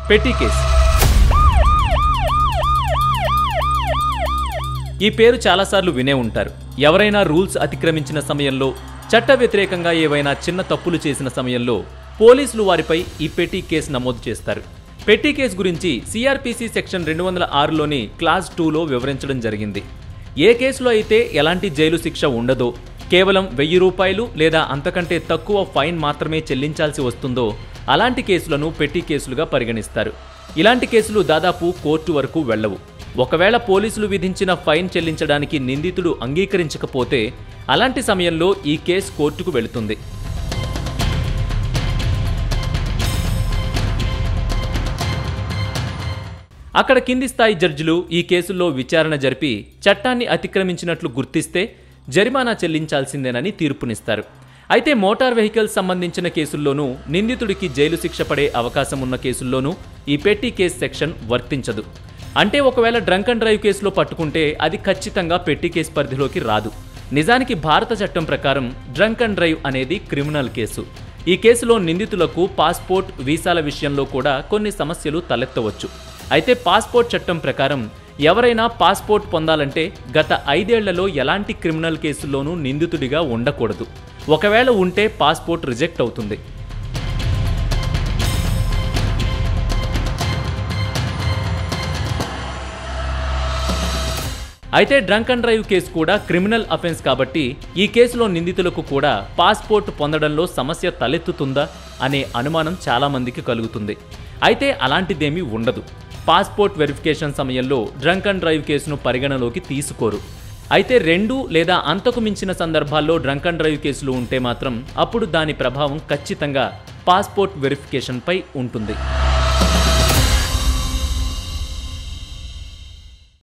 పెట్టి కేసు ఈ పేరు చాలాసార్లు వినే ఉంటారు ఎవరైనా రూల్స్ అతిక్రమించిన సమయంలో చట్ట వ్యతిరేకంగా ఏవైనా చిన్న తప్పులు చేసిన సమయంలో పోలీసులు వారిపై ఈ పెట్టి కేసు నమోదు చేస్తారు పెట్టి కేసు గురించి సిఆర్పిసి సెక్షన్ రెండు వందల ఆరులోని క్లాస్ టూలో వివరించడం జరిగింది ఏ కేసులో అయితే ఎలాంటి జైలు శిక్ష ఉండదో కేవలం వెయ్యి రూపాయలు లేదా అంతకంటే తక్కువ ఫైన్ మాత్రమే చెల్లించాల్సి వస్తుందో అలాంటి కేసులను పెట్టి కేసులుగా పరిగణిస్తారు ఇలాంటి కేసులు దాదాపు కోర్టు వరకు వెళ్ళవు ఒకవేళ పోలీసులు విధించిన ఫైన్ చెల్లించడానికి నిందితుడు అంగీకరించకపోతే అలాంటి సమయంలో ఈ కేసు కోర్టుకు వెళుతుంది అక్కడ కింది స్థాయి జడ్జిలు ఈ కేసుల్లో విచారణ జరిపి చట్టాన్ని అతిక్రమించినట్లు గుర్తిస్తే జరిమానా చెల్లించాల్సిందేనని తీర్పునిస్తారు అయితే మోటార్ వెహికల్స్ సంబంధించిన కేసుల్లోనూ నిందితుడికి జైలు శిక్ష పడే అవకాశం ఉన్న కేసుల్లోనూ ఈ పెట్టి కేసు సెక్షన్ వర్తించదు అంటే ఒకవేళ డ్రంక్ అండ్ డ్రైవ్ కేసులో పట్టుకుంటే అది ఖచ్చితంగా పెట్టి కేసు పరిధిలోకి రాదు నిజానికి భారత చట్టం ప్రకారం డ్రంక్ అండ్ డ్రైవ్ అనేది క్రిమినల్ కేసు ఈ కేసులో నిందితులకు పాస్పోర్ట్ వీసాల విషయంలో కూడా కొన్ని సమస్యలు తలెత్తవచ్చు అయితే పాస్పోర్ట్ చట్టం ప్రకారం ఎవరైనా పాస్పోర్ట్ పొందాలంటే గత ఐదేళ్లలో ఎలాంటి క్రిమినల్ కేసుల్లోనూ నిందితుడిగా ఉండకూడదు ఒకవేళ ఉంటే పాస్పోర్ట్ రిజెక్ట్ అవుతుంది అయితే డ్రంక్ అండ్ డ్రైవ్ కేసు కూడా క్రిమినల్ అఫెన్స్ కాబట్టి ఈ కేసులో నిందితులకు కూడా పాస్పోర్ట్ పొందడంలో సమస్య తలెత్తుతుందా అనే అనుమానం చాలా మందికి కలుగుతుంది అయితే అలాంటిదేమీ ఉండదు పాస్పోర్ట్ వెరిఫికేషన్ సమయంలో డ్రంక్ అండ్ డ్రైవ్ కేసును పరిగణలోకి తీసుకోరు అయితే రెండు లేదా అంతకు మించిన సందర్భాల్లో డ్రంక్ అండ్ డ్రైవ్ కేసులు ఉంటే మాత్రం అప్పుడు దాని ప్రభావం ఖచ్చితంగా పాస్పోర్ట్ వెరిఫికేషన్పై ఉంటుంది